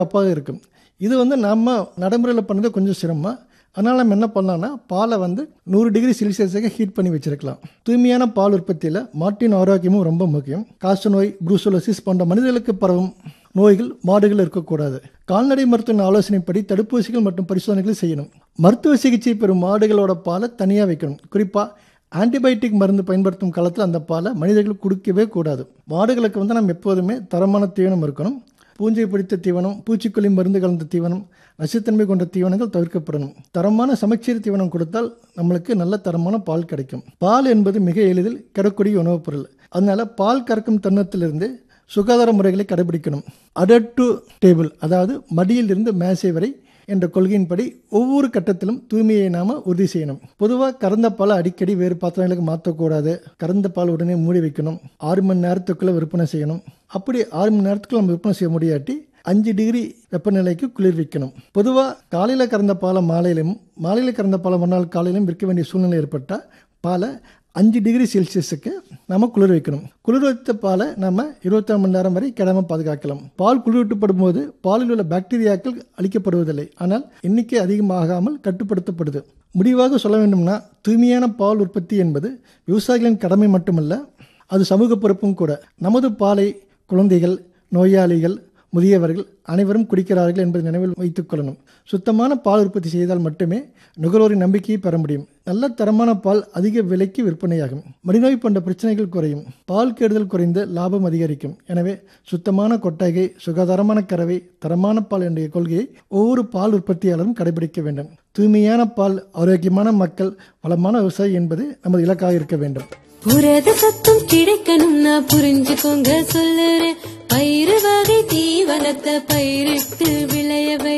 தப்பாக இருக்கும் இது வந்து நம்ம நடைமுறையில் பண்ணது கொஞ்சம் சிரமம் அதனால் நம்ம என்ன பண்ணலாம்னா பாலை வந்து நூறு டிகிரி செல்சியஸுக்கு ஹீட் பண்ணி வச்சிருக்கலாம் தூய்மையான பால் உற்பத்தியில் மாட்டின் ஆரோக்கியமும் ரொம்ப முக்கியம் காச நோய் புரூசோலசிஸ் போன்ற மனிதர்களுக்கு பரவும் நோய்கள் மாடுகள் இருக்கக்கூடாது கால்நடை மருத்துவ ஆலோசனைப்படி தடுப்பூசிகள் மற்றும் பரிசோதனைகள் செய்யணும் மருத்துவ சிகிச்சை பெறும் மாடுகளோட பாலை தனியாக வைக்கணும் குறிப்பாக ஆன்டிபயோட்டிக் மருந்து பயன்படுத்தும் காலத்தில் அந்த பாலை மனிதர்கள் குடிக்கவே கூடாது மாடுகளுக்கு வந்து நம்ம எப்போதுமே தரமான தீவனம் இருக்கணும் பூஞ்சை பிடித்த தீவனம் பூச்சிக்கொல்லி மருந்து கலந்த தீவனம் நச்சுத்தன்மை கொண்ட தீவனங்கள் தவிர்க்கப்படணும் தரமான சமச்சீர் தீவனம் கொடுத்தால் நம்மளுக்கு நல்ல தரமான பால் கிடைக்கும் பால் என்பது மிக எளிதில் கிடக்கூடிய உணவுப் பொருள் அதனால பால் கறக்கும் தருணத்திலிருந்து சுகாதார முறைகளை கடைபிடிக்கணும் அடர் டு டேபிள் அதாவது மடியிலிருந்து மேசை வரை என்ற கொள்கையின்படி ஒவ்வொரு கட்டத்திலும் தூய்மையை நாம உறுதி செய்யணும் பொதுவாக கறந்த பாலை அடிக்கடி வேறு பாத்திரங்களுக்கு மாற்றக்கூடாது கறந்த பால் உடனே மூடி வைக்கணும் ஆறு மணி நேரத்துக்குள்ள விற்பனை செய்யணும் அப்படி ஆறு மணி நேரத்துக்குள்ள நம்ம விற்பனை செய்ய முடியாட்டி அஞ்சு டிகிரி வெப்பநிலைக்கு குளிர்விக்கணும் பொதுவாக காலையில் கறந்த பாலை மாலையிலும் மாலையில் கறந்த பாலை மறுநாள் காலையிலும் விற்க வேண்டிய சூழ்நிலை ஏற்பட்டால் பாலை அஞ்சு டிகிரி செல்சியஸுக்கு நம்ம குளிர் வைக்கணும் குளிர் வைத்த பாலை நம்ம இருபத்தி மணி நேரம் வரை கிடாம பாதுகாக்கலாம் பால் குளிரூட்டப்படும் போது பாலில் உள்ள பாக்டீரியாக்கள் அழிக்கப்படுவதில்லை ஆனால் எண்ணிக்கை அதிகமாகாமல் கட்டுப்படுத்தப்படுது முடிவாக சொல்ல வேண்டும்னா தூய்மையான பால் உற்பத்தி என்பது விவசாயிகளின் கடமை மட்டுமல்ல அது சமூக பொறுப்பும் கூட நமது பாலை குழந்தைகள் நோயாளிகள் முதியவர்கள் அனைவரும் குடிக்கிறார்கள் என்பதை நினைவில் வைத்துக் கொள்ளணும் சுத்தமான பால் உற்பத்தி செய்தால் மட்டுமே நுகர்வோரின் நம்பிக்கையை பெற முடியும் நல்ல தரமான பால் அதிக விலைக்கு விற்பனையாகும் மடிநோய் போன்ற பிரச்சனைகள் குறையும் பால் கெடுதல் குறைந்து லாபம் அதிகரிக்கும் எனவே சுத்தமான கொட்டகை சுகாதாரமான கறவை தரமான பால் என்ற கொள்கையை ஒவ்வொரு பால் உற்பத்தியாளரும் கடைபிடிக்க வேண்டும் தூய்மையான பால் ஆரோக்கியமான மக்கள் வளமான விவசாயி என்பது நமது இலக்காக இருக்க வேண்டும் புரத சத்தம் கிடைக்கணும்னா புரிஞ்சுக்கோங்க சொல்லுறேன் பயிறு வகை தீவனத்தை பயிரிட்டு விளையவை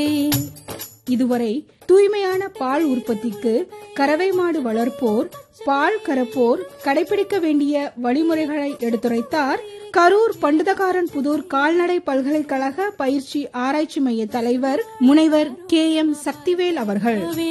இதுவரை தூய்மையான பால் உற்பத்திக்கு கறவை மாடு வளர்ப்போர் பால் கறப்போர் கடைபிடிக்க வேண்டிய வழிமுறைகளை எடுத்துரைத்தார் கரூர் பண்டுதகாரன் புதூர் கால்நடை பல்கலைக்கழக பயிற்சி ஆராய்ச்சி மைய தலைவர் முனைவர் கே எம் சக்திவேல் அவர்கள்